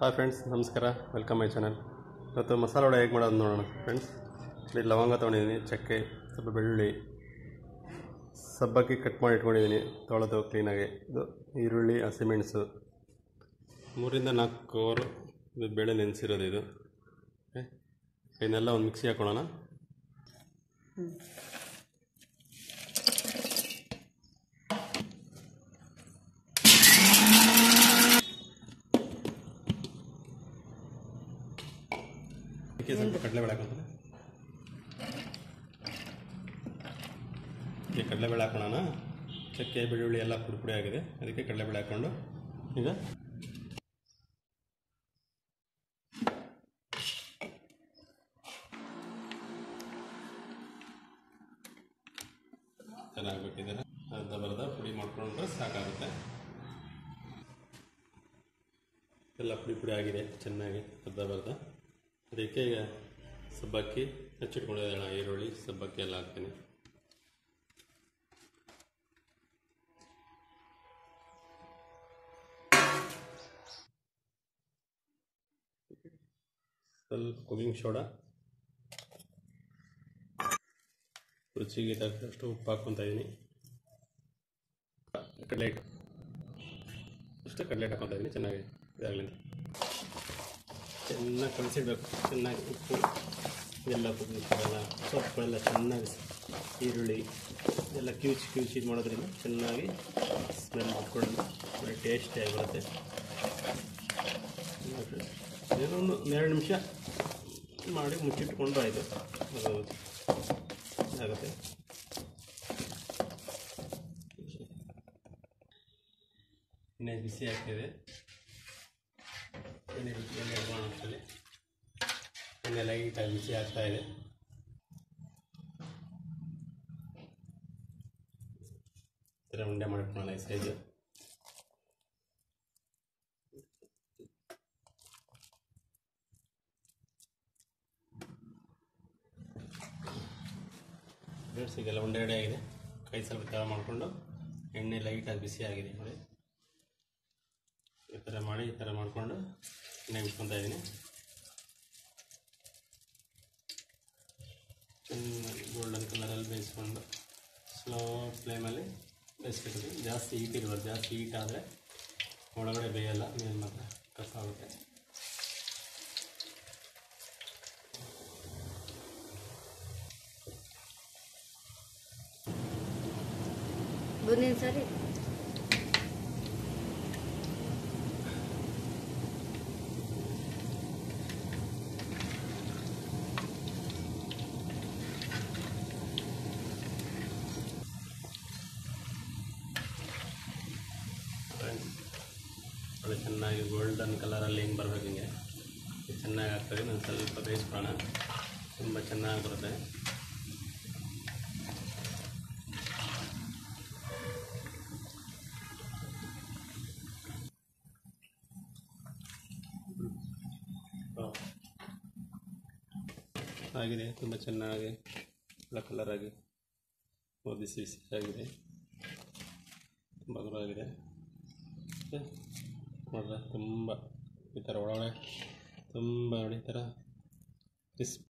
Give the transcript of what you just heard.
hi friends ನಮಸ್ಕಾರ welcome my channel ಇವತ್ತು ಮಸಾಲೆ ವಡೆ ಹೇಗೆ ಮಾಡೋದು ನೋಡೋಣ ಫ್ರೆಂಡ್ಸ್ ಇಲ್ಲಿ ಲವಂಗ ತೊಗೊಂಡಿದ್ದೀನಿ ಚಕ್ಕೆ ಸ್ವಲ್ಪ ಬೆಳ್ಳುಳ್ಳಿ ಸಬ್ಬಕ್ಕಿ ಕಟ್ ಮಾಡಿ ಇಟ್ಕೊಂಡಿದ್ದೀನಿ ತೊಳೆದು ಕ್ಲೀನಾಗಿ ಇದು ಈರುಳ್ಳಿ ಹಸಿಮೆಣಸು ಮೂರಿಂದ ನಾಲ್ಕು ಕವರು ಇದು ಬೇಳೆ ನೆನೆಸಿರೋದು ಇದು ಓಕೆ ಇದನ್ನೆಲ್ಲ ಒಂದು ಮಿಕ್ಸಿ ಹಾಕೊಳ್ಳೋಣ ಅದಕ್ಕೆ ಸ್ವಲ್ಪ ಕಡಲೆಬೇಳೆ ಹಾಕೋಣ ಅದಕ್ಕೆ ಕಡಲೆಬೇಳೆ ಹಾಕೋಣ ಚಕ್ಕೆ ಬೆಳ್ಳುಳ್ಳಿ ಎಲ್ಲ ಪುಡಿ ಪುಡಿ ಆಗಿದೆ ಅದಕ್ಕೆ ಕಡಲೆಬೇಳೆ ಹಾಕ್ಕೊಂಡು ಈಗ ಚೆನ್ನಾಗಬೇಕಿದ್ದಾರೆ ಅರ್ಧ ಬರ್ಧ ಪುಡಿ ಮಾಡ್ಕೊಂಡ್ರೆ ಸಾಕಾಗುತ್ತೆ ಎಲ್ಲ ಪುಡಿ ಪುಡಿ ಆಗಿದೆ ಚೆನ್ನಾಗಿ ಅರ್ಧ ಬರ್ಧ ಅದಕ್ಕೆ ಈಗ ಸಬ್ಬಕ್ಕಿ ಹಚ್ಚಿಟ್ಕೊಂಡಿದ್ದಾಳೆ ಈರುಳ್ಳಿ ಸಬ್ಬಕ್ಕಿ ಎಲ್ಲ ಹಾಕ್ತೀನಿ ಸ್ವಲ್ಪ ಕುಕಿಂಗ್ ಸೋಡಾ ರುಚಿಗೆ ತಕ್ಕಷ್ಟು ಉಪ್ಪು ಹಾಕ್ಕೊತಾ ಇದ್ದೀನಿ ಕಡಲೆ ಹಿಟ್ಟು ಅಷ್ಟು ಕಡಲೆ ಹಿಟ್ಟು ಹಾಕ್ಕೊತಾ ಇದ್ದೀನಿ ಚೆನ್ನಾಗಿ ಇದಾಗಲಿ ಅಂತ ಚೆನ್ನಾಗಿ ಕಲಿಸಿಡ್ಬೇಕು ಚೆನ್ನಾಗಿ ಉಪ್ಪು ಎಲ್ಲ ಎಲ್ಲ ಸೊಪ್ಪುಗಳೆಲ್ಲ ಚೆನ್ನಾಗಿ ಈರುಳ್ಳಿ ಎಲ್ಲ ಕ್ಯೂಚ್ ಕ್ಯೂಚ್ ಇದು ಮಾಡೋದ್ರಿಂದ ಚೆನ್ನಾಗಿ ಸ್ಮೆಲ್ ಬಿಟ್ಕೊಂಡು ಒಳ್ಳೆ ಟೇಸ್ಟಿಯಾಗಿ ಬರುತ್ತೆ ಏನೋ ಒಂದು ಎರಡು ನಿಮಿಷ ಮಾಡಿ ಮುಚ್ಚಿಟ್ಕೊಂಡು ಆಯಿತು ಅದು ಆಗುತ್ತೆ ಎಣ್ಣೆ ಬಿಸಿ ಆಗ್ತಿದೆ ಎಣ್ಣೆ ಬಿಸಿ ಎಣ್ಣೆ ಇಟ್ಕೊಳ್ಳೋಣ ಅಷ್ಟರಲ್ಲಿ ಎಣ್ಣೆ ಲೈಟಾಗಿ ಬಿಸಿ ಆಗ್ತಾ ಇದೆ ಈ ಥರ ಉಂಡೆ ಮಾಡ್ಕೊಳ್ಳೋಣ ಈ ಸೈಜು ಬೇಡ್ಸಿಗೆಲ್ಲ ಉಂಡೆ ರೆಡಿ ಆಗಿದೆ ಕೈ ಸ್ವಲ್ಪ ತೆಳ ಮಾಡಿಕೊಂಡು ಎಣ್ಣೆ ಲೈಟಾಗಿ ಬಿಸಿ ಆಗಿದೆ ನೋಡಿ ಈ ಥರ ಮಾಡಿ ಈ ಥರ ಮಾಡಿಕೊಂಡು ಎಣ್ಣೆ ಬಿಟ್ಕೊತಾ ಇದ್ದೀನಿ ಚೆನ್ನಾಗಿ ಗೋಲ್ಡನ್ ಕಲರಲ್ಲಿ ಬೇಯಿಸ್ಕೊಂಡು ಸ್ಲೋ ಫ್ಲೇಮಲ್ಲಿ ಬೇಯಿಸ್ಬೇಕು ಜಾಸ್ತಿ ಹೀಟ್ ಇರಬಾರ್ದು ಜಾಸ್ತಿ ಹೀಟ್ ಆದರೆ ಒಳಗಡೆ ಬೇಯಲ್ಲ ಮೇಲೆ ಮಾತ್ರ ಕಸ ಆಗುತ್ತೆ ಮುಂದಿನ ಸರಿ ಒಳ್ಳೆ ಚೆನ್ನಾಗಿ ಗೋಲ್ಡನ್ ಕಲರಲ್ಲಿ ಹಿಂಗೆ ಬರ್ಬೇಕು ಹಿಂಗೆ ಇದು ಚೆನ್ನಾಗಿ ಆಗ್ತದೆ ನಾನು ಸ್ವಲ್ಪ ಬೇಯಿಸ್ಕೊಳ್ಳೋಣ ತುಂಬ ಚೆನ್ನಾಗಿ ಬರುತ್ತೆ ಆಗಿದೆ ತುಂಬ ಚೆನ್ನಾಗಿ ಒಳ್ಳೆ ಕಲರಾಗಿ ಬಿಸಿ ಬಿಸಿ ಆಗಿದೆ ತುಂಬ ಆಗಿದೆ ಮತ್ತೆ ನೋಡ್ರೆ ತುಂಬ ಈ ಥರ ಒಳಗಡೆ ತುಂಬ ನೋಡಿ ಈ ಥರ ಕ್ರಿಸ್ಪ್